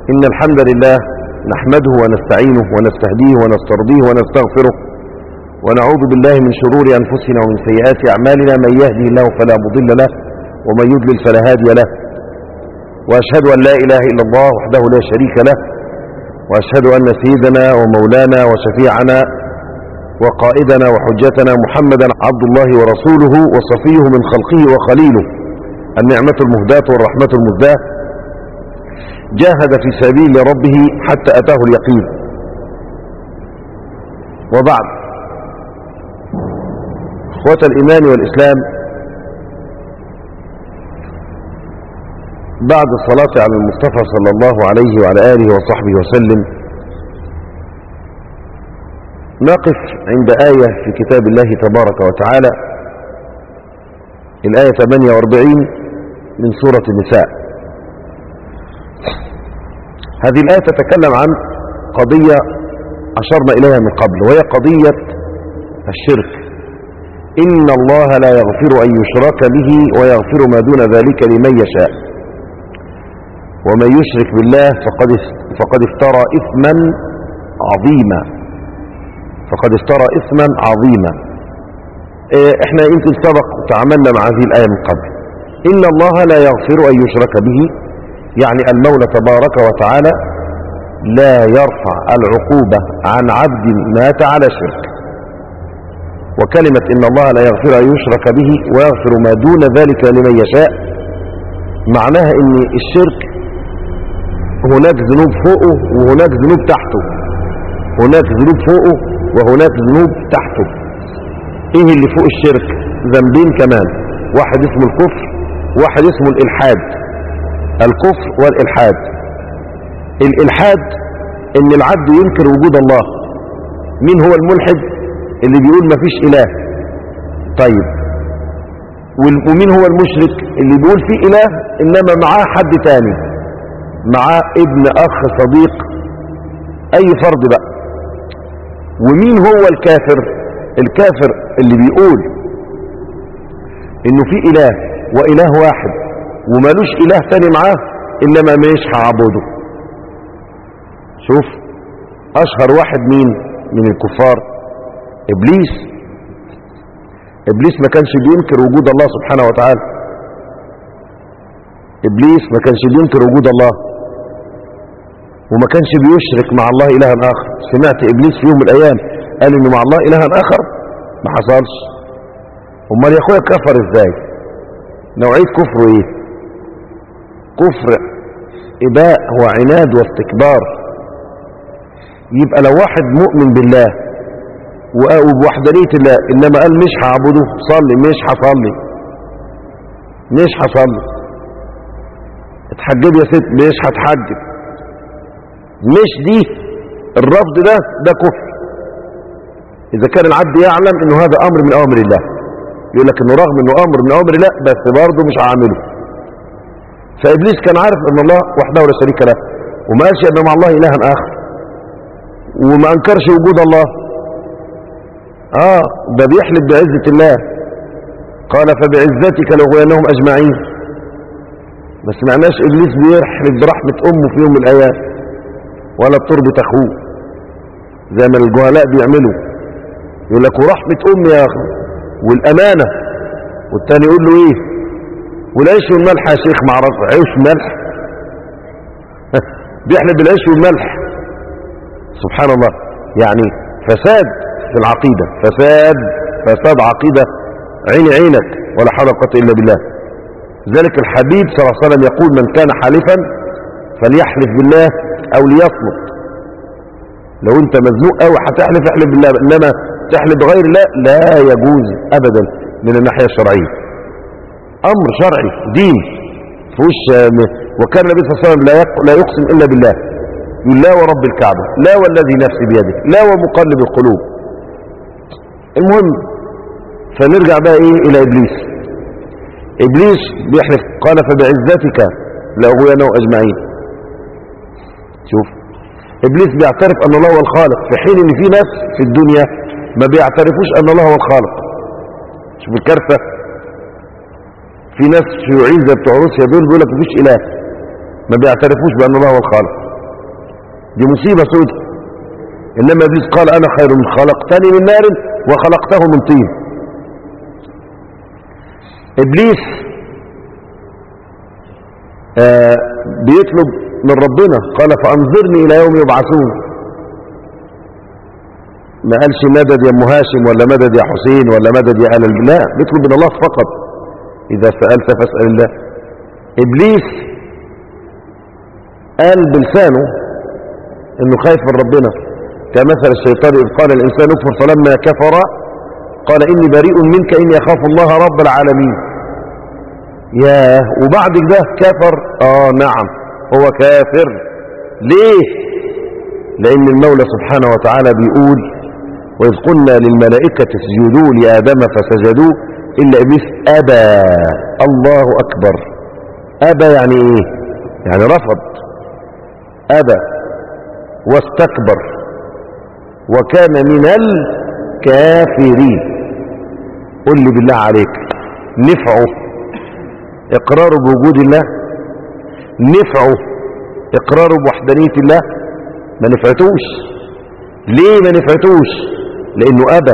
إن الحمد لله نحمده ونستعينه ونستهديه ونسترضيه ونستغفره ونعوذ بالله من شرور أنفسنا ومن سيئات أعمالنا من يهدي الله فلا مضل له ومن يضلل فلا هادي له وأشهد أن لا إله إلا الله وحده لا شريك له وأشهد أن سيدنا ومولانا وشفيعنا وقائدنا وحجتنا محمدا عبد الله ورسوله وصفيه من خلقه وخليله النعمة المهداة والرحمة المهداة جاهد في سبيل ربه حتى أتاه اليقين وبعد اخوة الإيمان والإسلام بعد الصلاة على المصطفى صلى الله عليه وعلى آله وصحبه وسلم نقف عند آية في كتاب الله تبارك وتعالى الآية 48 من سورة النساء هذه الآية تتكلم عن قضية أشرنا إليها من قبل وهي قضية الشرك إن الله لا يغفر أن يشرك به ويغفر ما دون ذلك لمن يشاء ومن يشرك بالله فقد فقد افترى إثما عظيما فقد افترى إثما عظيما احنا يمكن سبق تعاملنا مع هذه الآية من قبل إن الله لا يغفر أن يشرك به يعني المولى تبارك وتعالى لا يرفع العقوبة عن عبد مات على شرك وكلمة إن الله لا يغفر أن يشرك به ويغفر ما دون ذلك لمن يشاء معناها إن الشرك هناك ذنوب فوقه وهناك ذنوب تحته هناك ذنوب فوقه وهناك ذنوب تحته ايه اللي فوق الشرك ذنبين كمان واحد اسمه الكفر واحد اسمه الالحاد الكفر والالحاد الالحاد ان العبد ينكر وجود الله مين هو الملحد اللي بيقول مفيش اله طيب ومين هو المشرك اللي بيقول في اله انما معاه حد تاني معاه ابن اخ صديق اي فرد بقى ومين هو الكافر الكافر اللي بيقول انه في اله واله واحد ومالوش اله تاني معاه انما مش هعبده شوف اشهر واحد مين من الكفار ابليس ابليس ما كانش بينكر وجود الله سبحانه وتعالى ابليس ما كانش بينكر وجود الله وما كانش بيشرك مع الله الها اخر سمعت ابليس في يوم من الايام قال انه مع الله الها اخر ما حصلش امال يا اخويا كفر ازاي نوعيه كفره ايه كفر اباء وعناد واستكبار يبقى لو واحد مؤمن بالله وبوحدانيه الله انما قال مش هعبده صلي مش هصلي مش هصلي اتحجب يا ست مش هتحجب مش دي الرفض ده ده كفر اذا كان العبد يعلم انه هذا امر من اوامر الله يقول لك انه رغم انه امر من اوامر الله بس برضه مش هعمله فابليس كان عارف ان الله وحده لا شريك له وما قالش ان مع الله الها اخر وما انكرش وجود الله اه ده بيحلف بعزة الله قال فبعزتك لأغوينهم اجمعين ما سمعناش ابليس بيحلف برحمة امه في يوم من الايام ولا بتربط اخوه زي ما الجهلاء بيعملوا يقول لك ورحمة امي يا اخي والامانة والتاني يقول له ايه والعيش والملح يا شيخ معرف عيش ملح بيحلف بالعيش والملح سبحان الله يعني فساد في العقيدة فساد فساد عقيدة عين عينك ولا حول ولا قوه الا بالله ذلك الحبيب صلى الله عليه وسلم يقول من كان حالفا فليحلف بالله او ليصمت لو انت مزنوق قوي هتحلف احلف بالله انما تحلف بغير الله لا يجوز ابدا من الناحيه الشرعيه امر شرعي دين فوش وكان النبي صلى الله عليه وسلم لا لا يقسم الا بالله يقول لا ورب الكعبه لا والذي نفسي بيده لا ومقلب القلوب المهم فنرجع بقى ايه الى ابليس ابليس بيحلف قال فبعزتك لاغوينه اجمعين شوف ابليس بيعترف ان الله هو الخالق في حين ان في ناس في الدنيا ما بيعترفوش ان الله هو الخالق شوف الكارثه في ناس شيوعيين زي بتوع روسيا دول بيقول لك مفيش اله ما بيعترفوش بان الله هو الخالق دي مصيبة سودة إنما إبليس قال أنا خير من خلقتني من نار وخلقته من طين إبليس آه بيطلب من ربنا قال فأنظرني إلى يوم يبعثون ما قالش مدد يا ام هاشم ولا مدد يا حسين ولا مدد يا آل لا بيطلب من الله فقط إذا سألت فاسأل الله إبليس قال بلسانه إنه خايف من ربنا كمثل الشيطان إذ قال الإنسان اكفر فلما كفر قال إني بريء منك إني أخاف الله رب العالمين ياه وبعد ده كفر آه نعم هو كافر ليه لأن المولى سبحانه وتعالى بيقول وإذ قلنا للملائكة اسجدوا لآدم فسجدوا إلا إبليس أبى الله أكبر أبى يعني إيه يعني رفض أبى واستكبر وكان من الكافرين قل لي بالله عليك نفعه إقراره بوجود الله نفعه إقراره بوحدانية الله ما نفعتوش ليه ما نفعتوش لأنه أبى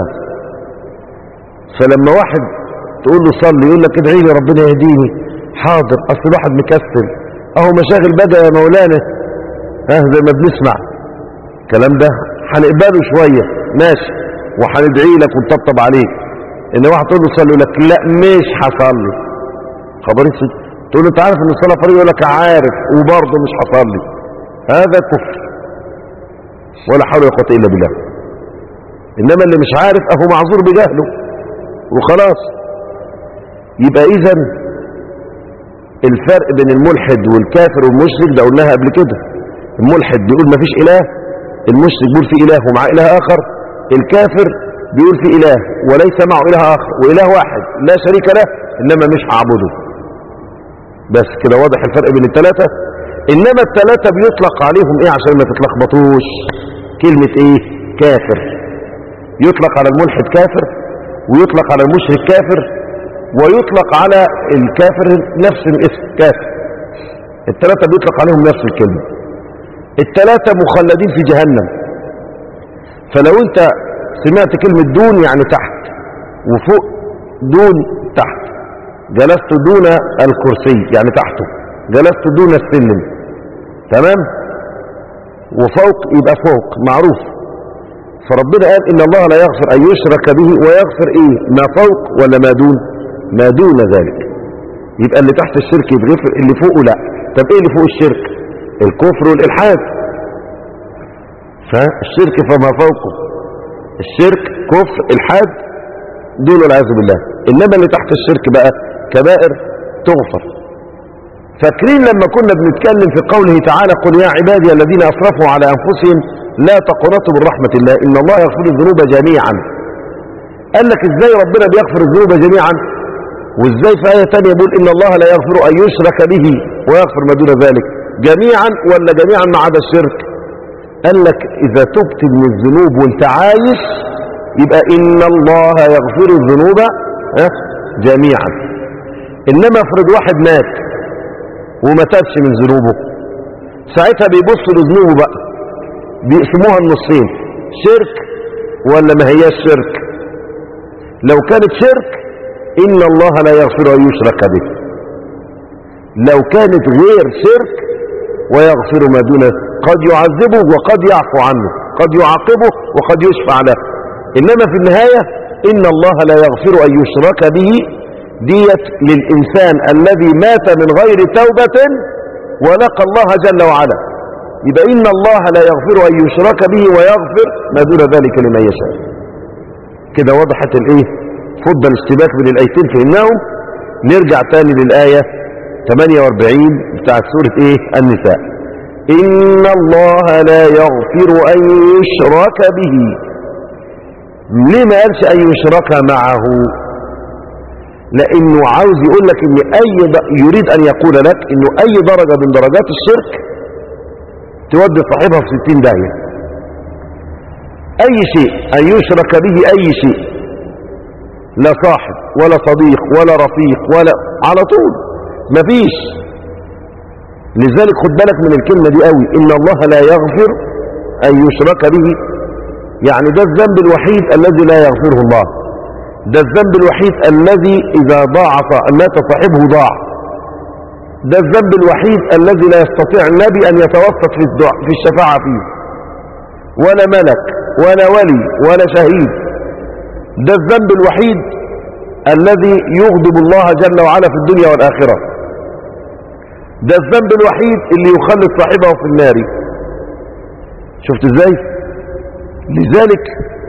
فلما واحد تقول له صلي يقول لك ادعي لي ربنا يهديني حاضر أصل الواحد مكسل أهو مشاغل بدأ يا مولانا ها زي ما بنسمع الكلام ده هنقبله شوية ماشي وهندعي لك ونطبطب عليك ان واحد تقول له صلي يقول لك لا مش هصلي خبرين تقول له انت عارف ان الصلاه فريضه يقول لك عارف وبرضه مش هصلي هذا كفر ولا حول ولا قوه الا بالله انما اللي مش عارف اهو معذور بجهله وخلاص يبقى اذا الفرق بين الملحد والكافر والمشرك ده قلناها قبل كده الملحد بيقول مفيش اله المشرك بيقول في اله ومع اله اخر الكافر بيقول في اله وليس معه اله اخر واله واحد لا شريك له انما مش هعبده بس كده واضح الفرق بين الثلاثه انما الثلاثه بيطلق عليهم ايه عشان ما تتلخبطوش كلمه ايه كافر يطلق على الملحد كافر ويطلق على المشرك كافر ويطلق على الكافر نفس الاسم كافر الثلاثه بيطلق عليهم نفس الكلمه الثلاثه مخلدين في جهنم فلو انت سمعت كلمة دون يعني تحت وفوق دون تحت جلست دون الكرسي يعني تحته جلست دون السلم تمام وفوق يبقى فوق معروف فربنا قال إن الله لا يغفر أن يشرك به ويغفر إيه ما فوق ولا ما دون ما دون ذلك يبقى اللي تحت الشرك يتغفر اللي فوقه لا طب إيه اللي فوق الشرك الكفر والإلحاد فالشرك فما فوقه الشرك كفر الحاد دون والعياذ بالله انما اللي تحت الشرك بقى كبائر تغفر فاكرين لما كنا بنتكلم في قوله تعالى قل يا عبادي الذين اسرفوا على انفسهم لا تقنطوا من رحمه الله ان الله يغفر الذنوب جميعا قال لك ازاي ربنا بيغفر الذنوب جميعا وازاي في ايه ثانيه بيقول ان الله لا يغفر ان يشرك به ويغفر ما دون ذلك جميعا ولا جميعا ما عدا الشرك قال لك إذا تبت من الذنوب وانت عايش يبقى إن الله يغفر الذنوب جميعا إنما افرض واحد مات وما تابش من ذنوبه ساعتها بيبصوا لذنوبه بقى بيقسموها النصين شرك ولا ما هياش شرك لو كانت شرك إن الله لا يغفر أن يشرك به لو كانت غير شرك ويغفر ما دونه قد يعذبه وقد يعفو عنه قد يعاقبه وقد يشفع له إنما في النهاية إن الله لا يغفر أن يشرك به ديت للإنسان الذي مات من غير توبة ولقى الله جل وعلا يبقى إن الله لا يغفر أن يشرك به ويغفر ما دون ذلك لمن يشاء كده وضحت الإيه فض الاشتباك بين الآيتين فإنهم نرجع تاني للآية 48 بتاعت سورة إيه النساء إن الله لا يغفر أن يشرك به ليه ما قالش أن يشرك معه لأنه عاوز يقول لك إن أي د... يريد أن يقول لك إنه أي درجة من درجات الشرك تودي صاحبها في 60 داهية أي شيء أن يشرك به أي شيء لا صاحب ولا صديق ولا رفيق ولا على طول مفيش لذلك خد بالك من الكلمة دي قوي إن الله لا يغفر أن يشرك به يعني ده الذنب الوحيد الذي لا يغفره الله ده الذنب الوحيد الذي إذا ضاعف مات صاحبه ضاع ده الذنب الوحيد الذي لا يستطيع النبي أن يتوسط في الدعاء في الشفاعة فيه ولا ملك ولا ولي ولا شهيد ده الذنب الوحيد الذي يغضب الله جل وعلا في الدنيا والآخرة ده الذنب الوحيد اللي يخلد صاحبه في النار شفت ازاي لذلك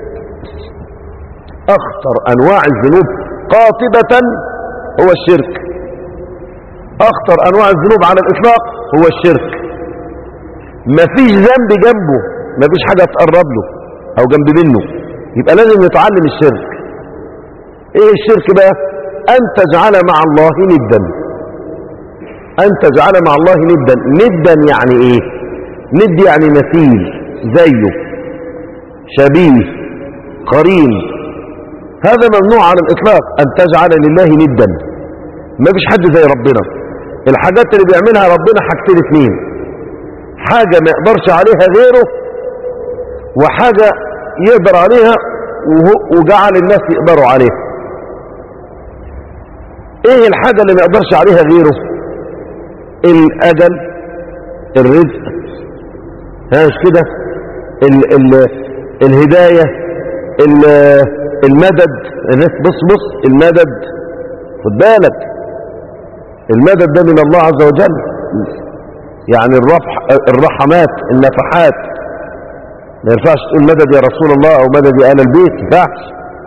اخطر انواع الذنوب قاطبة هو الشرك اخطر انواع الذنوب على الاطلاق هو الشرك مفيش ذنب جنبه مفيش حاجة تقرب له او جنب منه يبقى لازم نتعلم الشرك ايه الشرك بقى ان تجعل مع الله ندا ان تجعل مع الله ندا ندا يعني ايه ند يعني مثيل زيه شبيه قرين هذا ممنوع على الاطلاق ان تجعل لله ندا ما فيش حد زي ربنا الحاجات اللي بيعملها ربنا حاجتين اتنين حاجة ما يقدرش عليها غيره وحاجة يقدر عليها وجعل الناس يقدروا عليها ايه الحاجة اللي ما يقدرش عليها غيره الاجل الرزق ها مش كده ال ال الهداية ال المدد الناس بص بص المدد خد بالك المدد ده من الله عز وجل يعني الرفح الرحمات النفحات ما ينفعش تقول مدد يا رسول الله او مدد يا اهل البيت ما ينفعش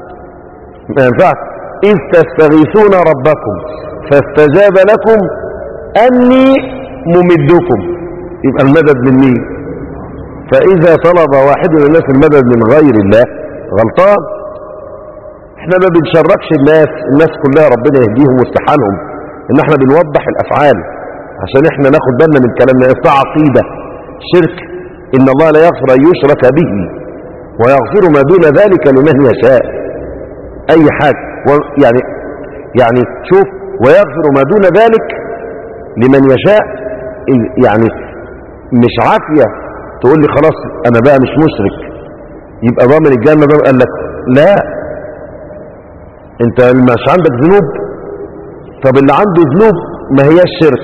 ما ينفعش اذ تستغيثون ربكم فاستجاب لكم اني ممدكم يبقى المدد من مين فاذا طلب واحد من الناس المدد من غير الله غلطان احنا ما بنشركش الناس الناس كلها ربنا يهديهم واستحالهم ان احنا بنوضح الافعال عشان احنا ناخد بالنا من كلامنا اصلاح عقيده شرك ان الله لا يغفر ان يشرك به ويغفر ما دون ذلك لمن يشاء اي حاجه يعني يعني شوف ويغفر ما دون ذلك لمن يشاء يعني مش عافيه تقول لي خلاص انا بقى مش مشرك يبقى ضامن الجنه ده قال لك لا انت مش عندك ذنوب طب اللي عنده ذنوب ما هي الشرك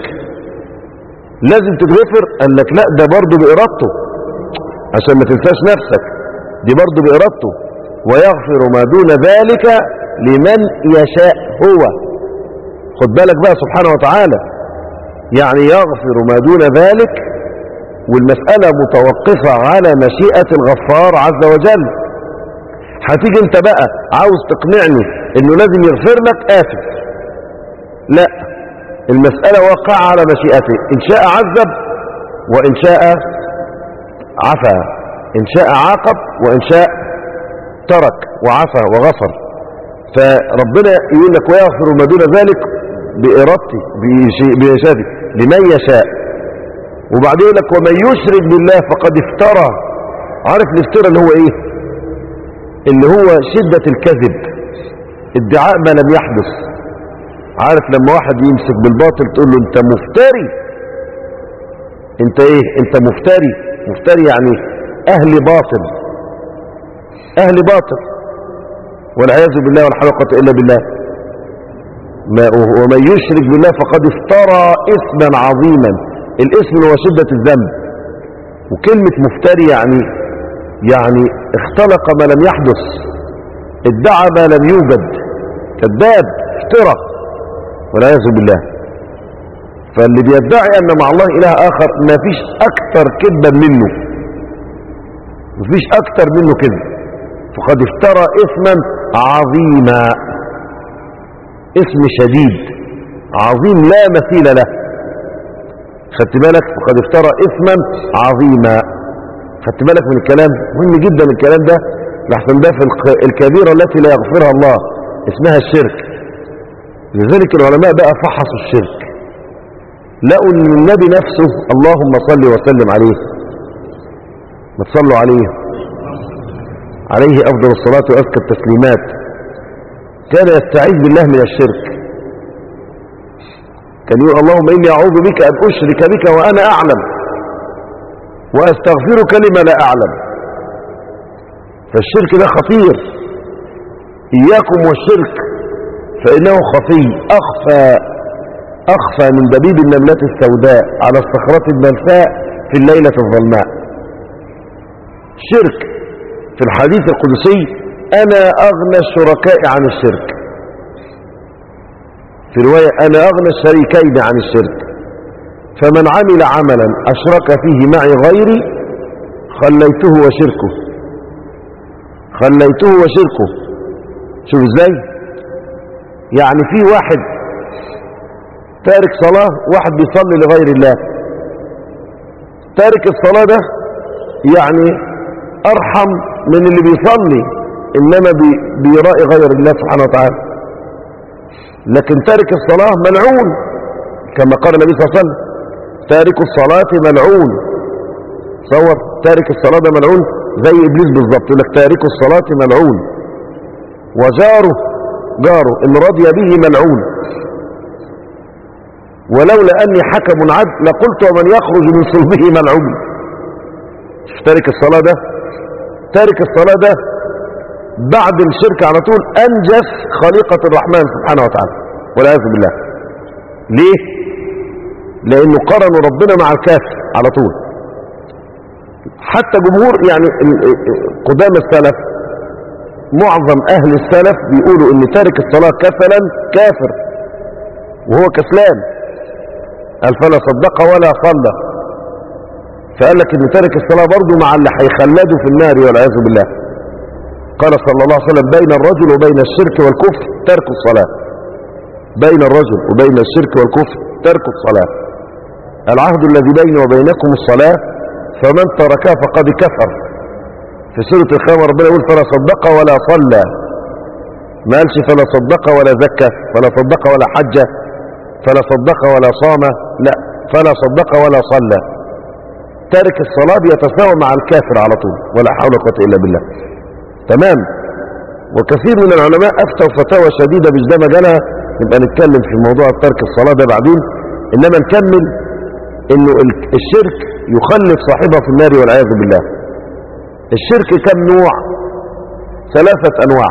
لازم تتغفر قال لك لا ده برضه بإرادته عشان ما تنساش نفسك دي برضه بإرادته ويغفر ما دون ذلك لمن يشاء هو خد بالك بقى سبحانه وتعالى يعني يغفر ما دون ذلك والمسألة متوقفة على مشيئة الغفار عز وجل هتيجي انت بقى عاوز تقنعني انه لازم يغفر لك آسف لا المسألة واقعة على مشيئته إن شاء عذب وإن شاء عفا إن شاء عاقب وإن شاء ترك وعفى وغفر فربنا يقول لك ويغفر ما دون ذلك بإرادتي بيشادي لمن يشاء وبعدين يقول لك ومن يشرك بالله فقد افترى عارف الافتراء اللي هو ايه اللي هو شدة الكذب ادعاء ما لم يحدث عارف لما واحد يمسك بالباطل تقول له انت مفتري انت ايه انت مفتري مفتري يعني اهل باطل اهل باطل والعياذ بالله ولا حول ولا قوه الا بالله ما ومن يشرك بالله فقد افترى اثما عظيما الاسم هو شده الذنب وكلمه مفتري يعني يعني اختلق ما لم يحدث ادعى ما لم يوجد كذاب افترى والعياذ بالله فاللي بيدعي ان مع الله اله اخر ما فيش اكتر كذبا منه ما فيش اكتر منه كذب فقد افترى اثما عظيما اسم شديد عظيم لا مثيل له خدت بالك فقد افترى اثما عظيما خدت بالك من الكلام مهم جدا الكلام ده لحسن ده في الكبيرة التي لا يغفرها الله اسمها الشرك لذلك العلماء بقى فحصوا الشرك لقوا ان النبي نفسه اللهم صل وسلم عليه ما تصلوا عليه عليه افضل الصلاة وازكى التسليمات كان يستعيذ بالله من الشرك كان يقول اللهم إني أعوذ بك أن أشرك بك وأنا أعلم وأستغفرك لما لا أعلم فالشرك ده خطير إياكم والشرك فإنه خفي أخفى أخفى من دبيب النملة السوداء على الصخرة الملفاء في الليلة الظلماء شرك في الحديث القدسي أنا أغنى الشركاء عن الشرك في رواية أنا أغنى الشريكين عن الشرك فمن عمل عملا أشرك فيه معي غيري خليته وشركه خليته وشركه شوف ازاي يعني في واحد تارك صلاة واحد بيصلي لغير الله تارك الصلاة ده يعني أرحم من اللي بيصلي إنما بي بيرائي غير الله سبحانه وتعالى لكن تارك الصلاة ملعون كما قال النبي صلى الله عليه وسلم تارك الصلاة ملعون صور تارك الصلاة ده ملعون زي إبليس بالظبط يقول لك تارك الصلاة ملعون وجاره جاره إن رضي به ملعون ولولا أني حكم عدل لقلت ومن يخرج من صلبه ملعون شوف تارك الصلاة ده تارك الصلاة ده بعد الشرك على طول أنجس خليقة الرحمن سبحانه وتعالى والعياذ بالله ليه؟ لأنه قرنوا ربنا مع الكافر على طول حتى جمهور يعني قدام السلف معظم أهل السلف بيقولوا ان تارك الصلاة كسلا كافر وهو كسلان قال فلا صدق ولا صلى فقال لك ان تارك الصلاة برضه مع اللي هيخلده في النار والعياذ بالله قال صلى الله عليه وسلم بين الرجل وبين الشرك والكفر ترك الصلاة بين الرجل وبين الشرك والكفر ترك الصلاة العهد الذي بيني وبينكم الصلاة فمن تركها فقد كفر في سورة الخامة ربنا يقول فلا صدق ولا صلى ما قالش فلا صدق ولا زكى فلا صدق ولا حج فلا صدق ولا صام لا فلا صدق ولا صلى تارك الصلاة بيتساوى مع الكافر على طول ولا حول ولا قوة إلا بالله تمام وكثير من العلماء أفتوا فتاوى شديدة مش ده مجالها نبقى نتكلم في موضوع ترك الصلاة ده بعدين إنما نكمل إنه الشرك يخلف صاحبه في النار والعياذ بالله الشرك كم نوع ثلاثة أنواع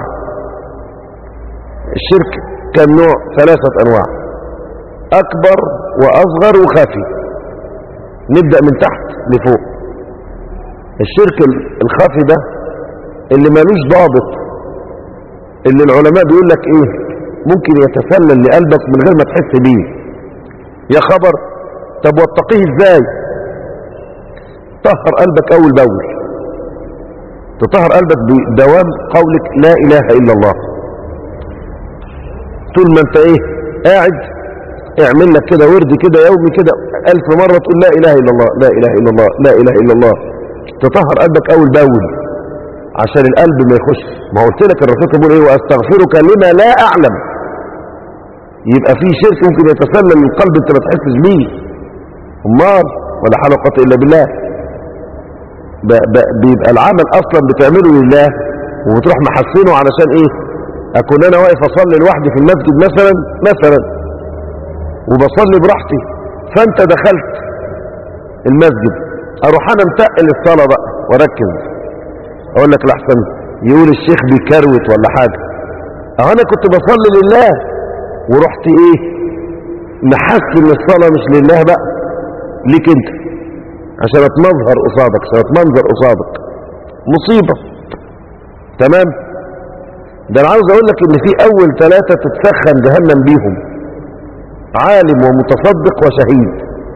الشرك كم نوع ثلاثة أنواع أكبر وأصغر وخفي نبدأ من تحت لفوق الشرك الخفي ده اللي ملوش ضابط اللي العلماء بيقول لك ايه ممكن يتسلل لقلبك من غير ما تحس بيه يا خبر طب واتقيه ازاي طهر قلبك اول باول تطهر قلبك بدوام قولك لا اله الا الله طول ما انت ايه قاعد اعمل لك كده ورد كده يومي كده الف مرة تقول لا اله الا الله لا اله الا الله لا اله الا الله تطهر قلبك اول باول عشان القلب ما يخش ما قلت لك الرسول بيقول ايه واستغفرك لما لا اعلم يبقى في شرك ممكن يتسلل للقلب انت ما تحسش بيه امال ولا حول ولا قوه الا بالله بيبقى العمل اصلا بتعمله لله وبتروح محسنه علشان ايه اكون انا واقف اصلي لوحدي في المسجد مثلا مثلا وبصلي براحتي فانت دخلت المسجد اروح انا متقل الصلاه بقى واركز اقول لك لحسن يقول الشيخ بيكروت ولا حاجه اهو انا كنت بصلي لله ورحت ايه محس ان الصلاه مش لله بقى ليك انت عشان اتمظهر قصادك عشان اتمنظر قصادك مصيبه تمام ده انا عاوز اقول لك ان في اول ثلاثه تتسخن جهنم بيهم عالم ومتصدق وشهيد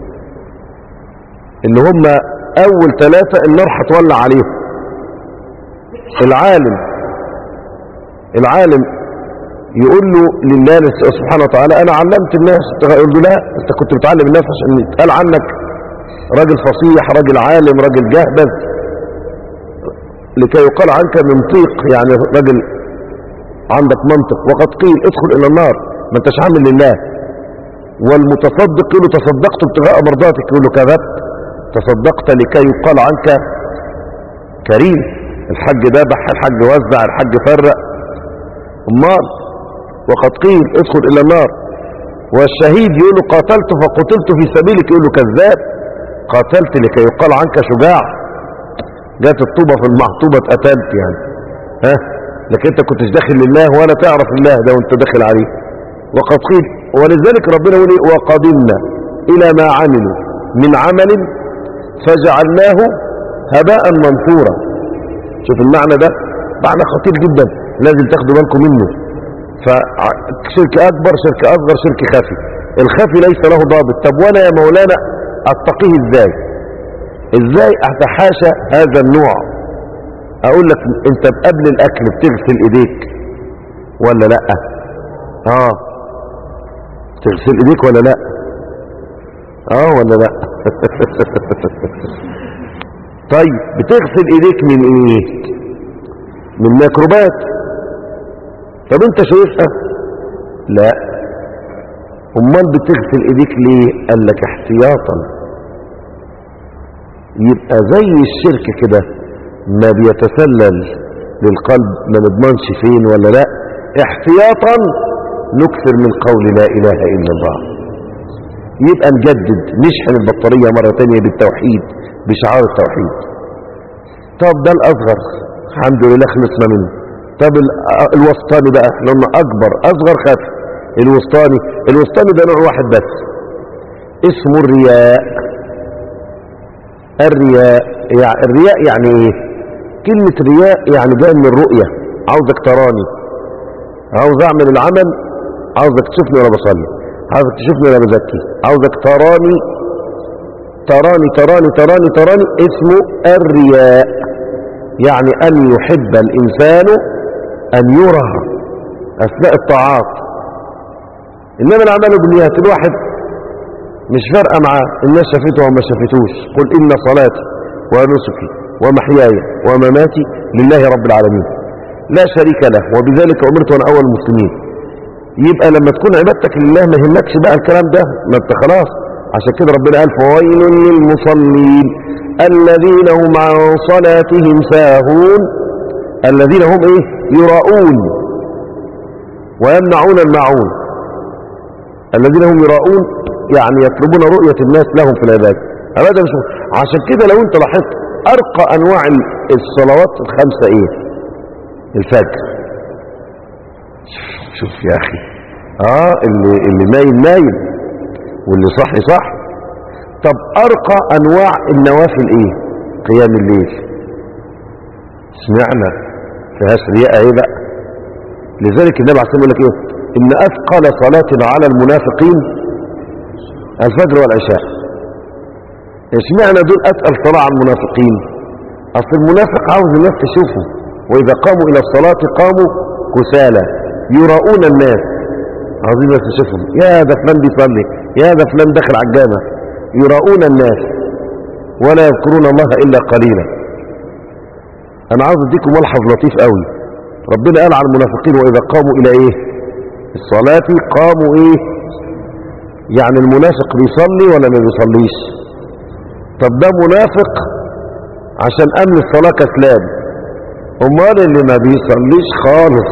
اللي هم اول ثلاثه النار هتولع عليهم العالم العالم يقول له لله سبحانه وتعالى انا علمت الناس يقول له لا انت كنت بتعلم الناس عشان يتقال عنك راجل فصيح راجل عالم راجل جهبذ لكي يقال عنك منطيق يعني راجل عندك منطق وقد قيل ادخل الى النار ما انتش عامل لله والمتصدق يقول له تصدقت ابتغاء مرضاتك يقول له كذبت تصدقت لكي يقال عنك كريم الحج ذبح الحج وزع الحج فرق امال وقد قيل ادخل الى النار والشهيد يقول له قاتلت فقتلت في سبيلك يقول له كذاب قاتلت لكي يقال عنك شجاع جات الطوبة في المعطوبة اتقتلت يعني ها لكن انت كنتش داخل لله ولا تعرف الله ده وانت داخل عليه وقد قيل ولذلك ربنا يقول ايه وقدمنا الى ما عملوا من عمل فجعلناه هباء منثورا شوف المعنى ده معنى خطير جدا لازم تاخدوا بالكم منه فشرك اكبر شرك اصغر شرك خفي الخفي ليس له ضابط طب وانا يا مولانا اتقيه ازاي ازاي اتحاشى هذا النوع اقول لك انت قبل الاكل بتغسل ايديك ولا لا اه تغسل ايديك ولا لا اه ولا لا طيب بتغسل ايديك من ايه من ميكروبات طب انت شايفها لا امال بتغسل ايديك ليه قال لك احتياطا يبقى زي الشرك كده ما بيتسلل للقلب ما نضمنش فين ولا لا احتياطا نكثر من قول لا اله الا الله يبقى نجدد نشحن البطارية مرة تانية بالتوحيد بشعار التوحيد طب ده الاصغر الحمد لله خلصنا منه طب الوسطاني بقى لانه اكبر اصغر خف الوسطاني الوسطاني ده نوع واحد بس اسمه الرياء الرياء يعني الرياء يعني ايه كلمة رياء يعني جاي من الرؤية عاوزك تراني عاوز اعمل العمل عاوزك تشوفني وانا بصلي عاوزك تشوفني وانا بزكي عاوزك تراني تراني تراني تراني تراني اسمه الرياء يعني ان يحب الانسان ان يرى اثناء الطاعات انما الاعمال بالنيات الواحد مش فارقه معاه الناس شافته وما شافتوش قل ان صلاتي ونسكي ومحياي ومماتي لله رب العالمين لا شريك له وبذلك امرت وانا اول المسلمين يبقى لما تكون عبادتك لله ما يهمكش بقى الكلام ده ما انت خلاص عشان كده ربنا قال فويل للمصلين الذين هم عن صلاتهم ساهون الذين هم ايه يراؤون ويمنعون الماعون الذين هم يراؤون يعني يطلبون رؤية الناس لهم في العبادة عبادة مش عشان كده لو انت لاحظت ارقى انواع الصلوات الخمسة ايه الفجر شوف يا اخي اه اللي, اللي نايم نايم واللي صحي صح طب ارقى انواع النوافل ايه قيام الليل سمعنا فيهاش رياء ايه بقى لذلك النبي عليه الصلاه والسلام يقول لك ايه ان اثقل صلاه على المنافقين الفجر والعشاء اشمعنى دول اتقل صلاه على المنافقين اصل المنافق عاوز الناس تشوفه واذا قاموا الى الصلاه قاموا كسالى يراؤون الناس عاوزين الناس تشوفهم يا ده فلان بيصلي يا ده فلان داخل على الجامع يراؤون الناس ولا يذكرون الله الا قليلا انا عاوز اديكم ملحظ لطيف قوي ربنا قال على المنافقين واذا قاموا الى ايه الصلاه قاموا ايه يعني المنافق بيصلي ولا ما بيصليش طب ده منافق عشان امن الصلاه كسلان امال اللي ما بيصليش خالص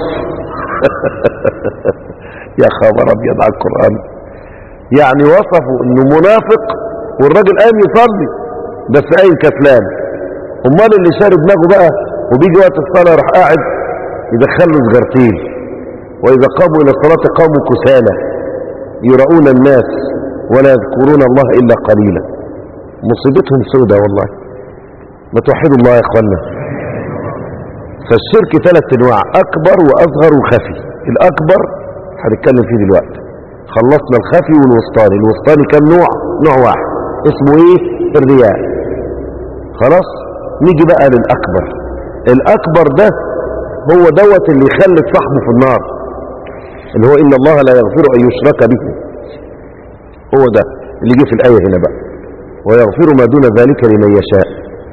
يا خبر ابيض على القران يعني وصفوا انه منافق والراجل قام يصلي بس قايم كسلان امال اللي شارب دماغه بقى وبيجي وقت الصلاه يروح قاعد يدخل له سجارتين واذا قاموا الى الصلاه قاموا كسالى يراؤون الناس ولا يذكرون الله الا قليلا مصيبتهم سودة والله ما توحدوا الله يا اخوانا فالشرك ثلاث انواع اكبر واصغر وخفي الاكبر هنتكلم فيه دلوقتي خلصنا الخفي والوسطاني الوسطاني كم نوع نوع واحد اسمه ايه الرياء خلاص نيجي بقى للاكبر الاكبر ده هو دوت اللي يخلد صاحبه في النار اللي هو ان الله لا يغفر ان يشرك به هو ده اللي جه في الايه هنا بقى ويغفر ما دون ذلك لمن يشاء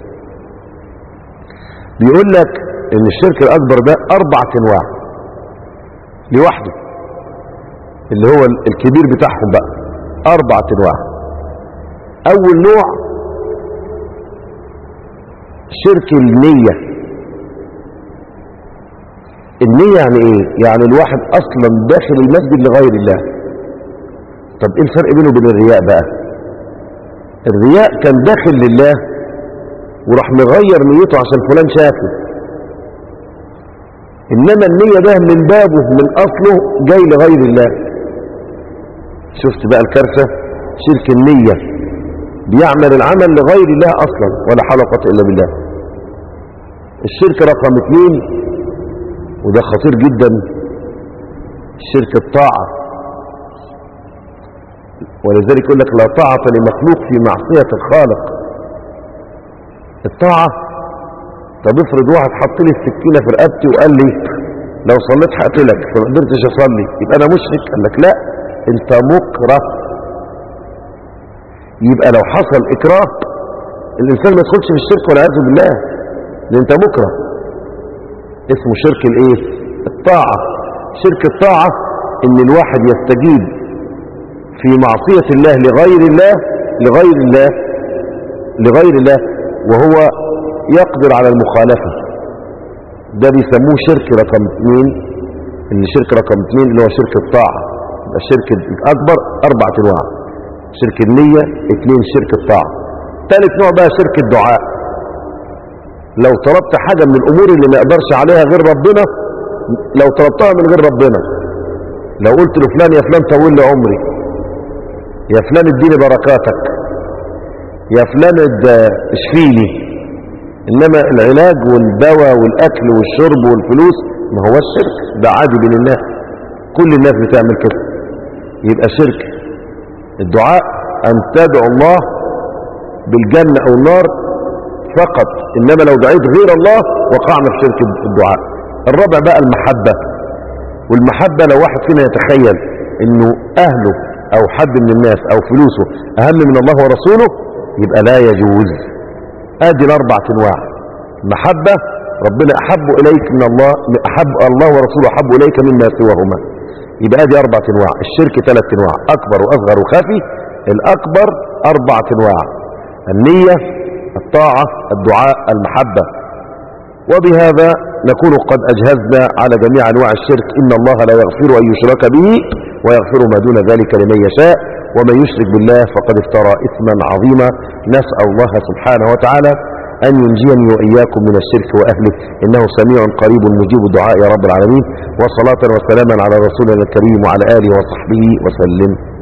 بيقول لك ان الشرك الاكبر ده اربع انواع لوحده اللي هو الكبير بتاعهم بقى اربع انواع اول نوع شرك النية النية يعني ايه يعني الواحد اصلا داخل المسجد لغير الله طب ايه الفرق بينه وبين الرياء بقى الرياء كان داخل لله وراح مغير نيته عشان فلان شافه انما النية ده من بابه من اصله جاي لغير الله شفت بقى الكارثة شرك النية بيعمل العمل لغير الله اصلا ولا حول ولا قوه الا بالله الشرك رقم اثنين وده خطير جدا شرك الطاعة ولذلك يقول لك لا طاعة لمخلوق في معصية الخالق الطاعة طب افرض واحد حط لي السكينة في رقبتي وقال لي لو صليت هقتلك فما قدرتش اصلي يبقى انا مشرك قال لك لا انت مكره يبقى لو حصل اكراه الانسان ما يدخلش في الشرك والعياذ بالله لان انت مكره اسمه شرك الايه الطاعة شرك الطاعة ان الواحد يستجيب في معصية الله لغير الله لغير الله لغير الله وهو يقدر على المخالفة ده بيسموه شرك رقم اثنين اللي شرك رقم اثنين اللي هو شرك الطاعة يبقى الشرك الأكبر أربع أنواع شرك النية اثنين شرك الطاعة ثالث نوع بقى شرك الدعاء لو طلبت حاجة من الأمور اللي ما يقدرش عليها غير ربنا لو طلبتها من غير ربنا لو قلت لفلان يا فلان طول لي عمري يا فلان اديني بركاتك يا فلان اد- اشفيني انما العلاج والدواء والاكل والشرب والفلوس ما هو الشرك ده عادي بين الناس كل الناس بتعمل كده يبقى شرك الدعاء ان تدعو الله بالجنة او النار فقط انما لو دعيت غير الله وقعنا في شرك الدعاء الرابع بقى المحبة والمحبة لو واحد فينا يتخيل انه اهله او حد من الناس او فلوسه اهم من الله ورسوله يبقى لا يجوز ادي الاربع انواع محبة ربنا احب اليك من الله احب الله ورسوله احب اليك مما سواهما يبقى ادي اربع انواع الشرك ثلاث انواع اكبر واصغر وخفي الاكبر اربع انواع النية الطاعة الدعاء المحبة وبهذا نكون قد أجهزنا على جميع أنواع الشرك إن الله لا يغفر أن يشرك به ويغفر ما دون ذلك لمن يشاء ومن يشرك بالله فقد افترى إثما عظيما نسأل الله سبحانه وتعالى أن ينجيني وإياكم من الشرك وأهله إنه سميع قريب مجيب الدعاء يا رب العالمين وصلاة وسلاما على رسولنا الكريم وعلى آله وصحبه وسلم